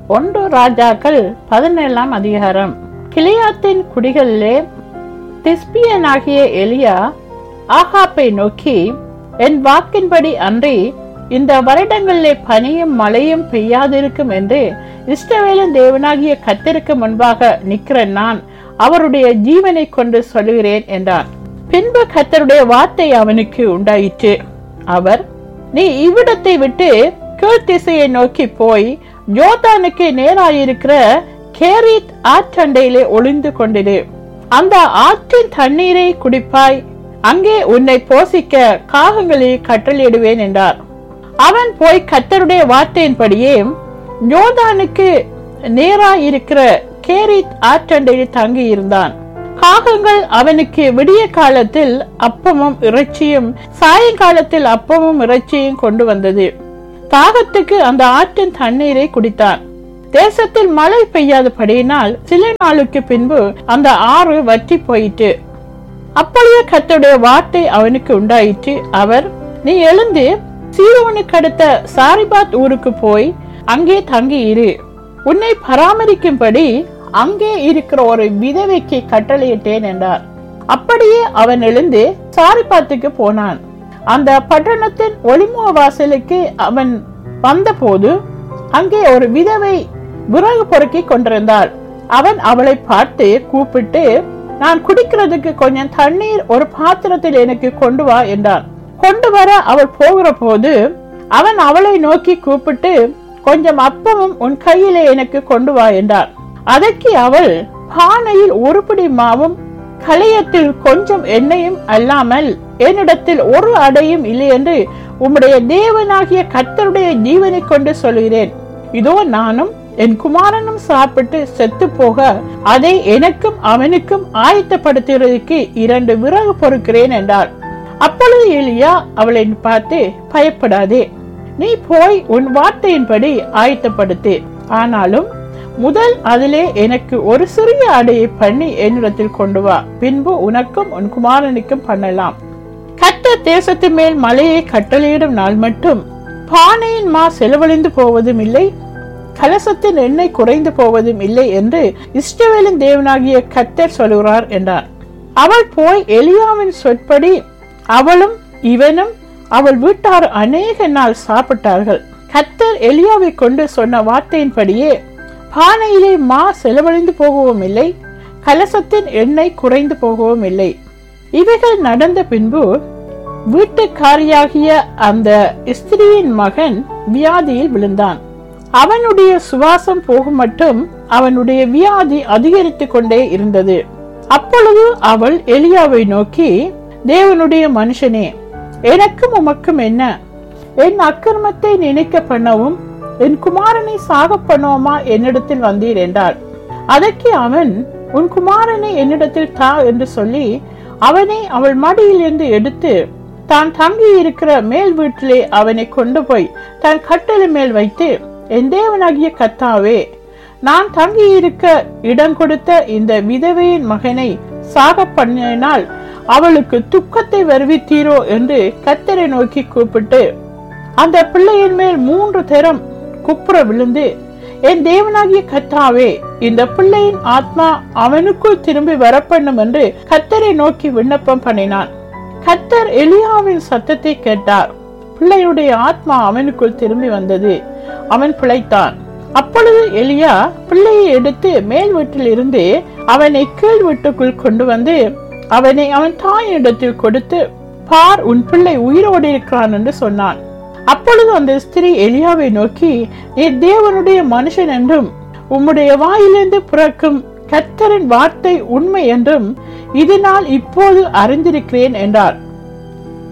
ஒன்று ராஜாக்கள் பதினேழாம் அதிகாரம் கிளியாத்தின் குடிகளிலே திஸ்பியனாகிய எலியா ஆகாப்பை நோக்கி என் வாக்கின்படி அன்றி இந்த வருடங்களிலே பனியும் மழையும் பெய்யாதிருக்கும் என்று இஷ்டவேலன் தேவனாகிய கத்திற்கு முன்பாக நிற்கிற நான் அவருடைய ஜீவனை கொண்டு சொல்லுகிறேன் என்றான் பின்பு கத்தருடைய வார்த்தை அவனுக்கு உண்டாயிற்று அவர் நீ இவ்விடத்தை விட்டு கீழ் திசையை நோக்கி போய் யோதானுக்கு நேராயிருக்கிற கேரித் ஆற்றண்டையிலே ஒளிந்து கொண்டிரு அந்த ஆற்றின் தண்ணீரை குடிப்பாய் அங்கே உன்னை போசிக்க காகங்களை கட்டளையிடுவேன் என்றார் அவன் போய் கத்தருடைய வார்த்தையின்படியே யோதானுக்கு நேராயிருக்கிற கேரித் ஆற்றண்டையில் தங்கி இருந்தான் காகங்கள் அவனுக்கு விடிய காலத்தில் அப்பமும் இறைச்சியும் சாயங்காலத்தில் அப்பமும் இறைச்சியும் கொண்டு வந்தது தாகத்துக்கு அந்த ஆற்றின் தண்ணீரை குடித்தான் தேசத்தில் மழை பெய்யாதபடியினால் சில நாளுக்கு பின்பு அந்த ஆறு வற்றி போயிற்று அப்பொழுது கத்தருடைய வார்த்தை அவனுக்கு உண்டாயிற்று அவர் நீ எழுந்து சீரோனுக்கு அடுத்த சாரிபாத் ஊருக்கு போய் அங்கே தங்கி இரு உன்னை பராமரிக்கும்படி அங்கே இருக்கிற ஒரு விதவைக்கு கட்டளையிட்டேன் என்றார் அப்படியே அவன் எழுந்து சாரிபாத்துக்கு போனான் அந்த பட்டணத்தின் ஒளிமுக வாசலுக்கு அவன் வந்தபோது அங்கே ஒரு விதவை விறகு பொறுக்கி கொண்டிருந்தாள் அவன் அவளை பார்த்து கூப்பிட்டு நான் குடிக்கிறதுக்கு கொஞ்சம் தண்ணீர் ஒரு பாத்திரத்தில் எனக்கு கொண்டு வா என்றான் கொண்டு வர அவள் போகிற போது அவன் அவளை நோக்கி கூப்பிட்டு கொஞ்சம் அப்பமும் உன் கையிலே எனக்கு கொண்டு வா என்றான் அதற்கு அவள் பானையில் ஒருபடி மாவும் களையத்தில் கொஞ்சம் எண்ணெயும் அல்லாமல் என்னிடத்தில் ஒரு அடையும் இல்லை என்று உம்முடைய தேவனாகிய கர்த்தருடைய ஜீவனை கொண்டு சொல்கிறேன் இதோ நானும் என் குமாரனும் சாப்பிட்டு செத்து போக அதை எனக்கும் அவனுக்கும் ஆயத்தப்படுத்துவதற்கு இரண்டு விறகு பொறுக்கிறேன் என்றாள் அப்பொழுது எலியா அவளை பார்த்து பயப்படாதே நீ போய் உன் வார்த்தையின்படி ஆயத்தப்படுத்து ஆனாலும் முதல் அதிலே எனக்கு ஒரு சிறிய அடையை பண்ணி என்னிடத்தில் கொண்டு வா பின்பு உனக்கும் உன் குமாரனுக்கும் பண்ணலாம் கட்ட தேசத்து மேல் மலையை கட்டளையிடும் நாள் மட்டும் பானையின் மா செலவழிந்து போவதும் இல்லை கலசத்தின் எண்ணெய் குறைந்து போவதும் இல்லை என்று இஷ்டவேலின் தேவனாகிய கத்தர் சொல்கிறார் என்றார் அவள் போய் எலியாவின் சொற்படி அவளும் இவனும் அவள் வீட்டார் அநேக நாள் சாப்பிட்டார்கள் கத்தர் எலியாவை கொண்டு சொன்ன வார்த்தையின்படியே பானையிலே மா செலவழிந்து போகவும் இல்லை கலசத்தின் எண்ணெய் குறைந்து போகவும் இல்லை இவைகள் நடந்த பின்பு வீட்டுக்காரியாகிய அந்த ஸ்திரியின் மகன் வியாதியில் விழுந்தான் அவனுடைய சுவாசம் போகும் மட்டும் அவனுடைய வியாதி அதிகரித்து கொண்டே இருந்தது அப்பொழுது அவள் எலியாவை நோக்கி தேவனுடைய மனுஷனே எனக்கும் உமக்கும் என்ன என் அக்கிரமத்தை நினைக்க பண்ணவும் என் குமாரனை சாக பண்ணோமா என்னிடத்தில் வந்தீர் என்றாள் அதற்கு அவன் உன் குமாரனை என்னிடத்தில் தா என்று சொல்லி அவனை அவள் மடியிலிருந்து எடுத்து தான் தங்கி இருக்கிற மேல் வீட்டிலே அவனை கொண்டு போய் தன் கட்டளை மேல் வைத்து என் தேவனாகிய கத்தாவே நான் தங்கி இருக்க இடம் கொடுத்த இந்த விதவையின் மகனை சாக பண்ணினால் அவளுக்கு துக்கத்தை வருவித்தீரோ என்று கத்தரை நோக்கி கூப்பிட்டு அந்த பிள்ளையின் மேல் மூன்று தரம் குப்புற விழுந்து என் தேவனாகிய கத்தாவே இந்த பிள்ளையின் ஆத்மா அவனுக்குள் திரும்பி வரப்பண்ணும் என்று கத்தரை நோக்கி விண்ணப்பம் பண்ணினான் கத்தர் எலியாவின் சத்தத்தை கேட்டார் பிள்ளையுடைய ஆத்மா அவனுக்குள் திரும்பி வந்தது அவன் பிழைத்தான் அப்பொழுது எலியா பிள்ளையை எடுத்து மேல் வீட்டில் இருந்து அவனை கீழ் வீட்டுக்குள் கொண்டு வந்து அவனை அவன் தாயினிடத்தில் கொடுத்து பார் உன் பிள்ளை உயிரோடு இருக்கிறான் என்று சொன்னான் அப்பொழுது அந்த ஸ்திரீ எலியாவை நோக்கி நீ தேவனுடைய மனுஷன் என்றும் உம்முடைய வாயிலிருந்து பிறக்கும் கர்த்தரின் வார்த்தை உண்மை என்றும் இதனால் இப்போது அறிந்திருக்கிறேன் என்றார்